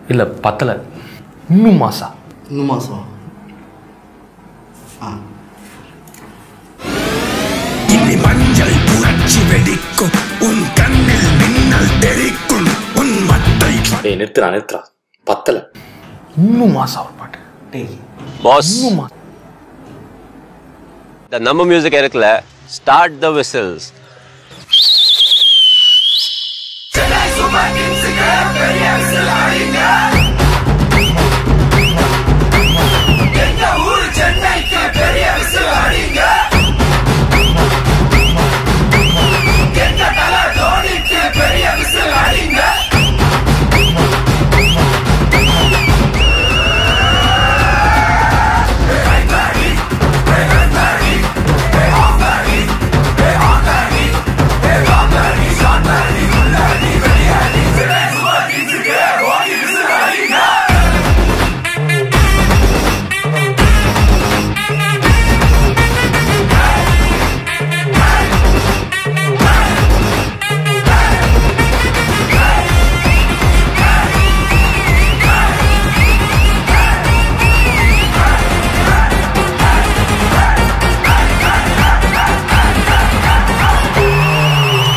இல்லை பத்தலை இன்னும் மாசா இன்னும் மாதம் ஆ இனி மஞ்சள் புரட்சி வெடிக்கும் உன் கண்ணில் மின்னல் தெரிக்கும் உன் மட்டை டேய் நிறுத்துறா நிறுத்துறா பத்தலை இன்னும் மாசா ஒரு பாட்டு டேய் பாஸ் இன்னும் மாசா இந்த நம்ம மியூசிக் இருக்குல்ல start the whistles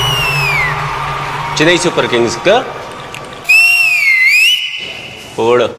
Chennai super கிங்ஸ்க்கு ஓடு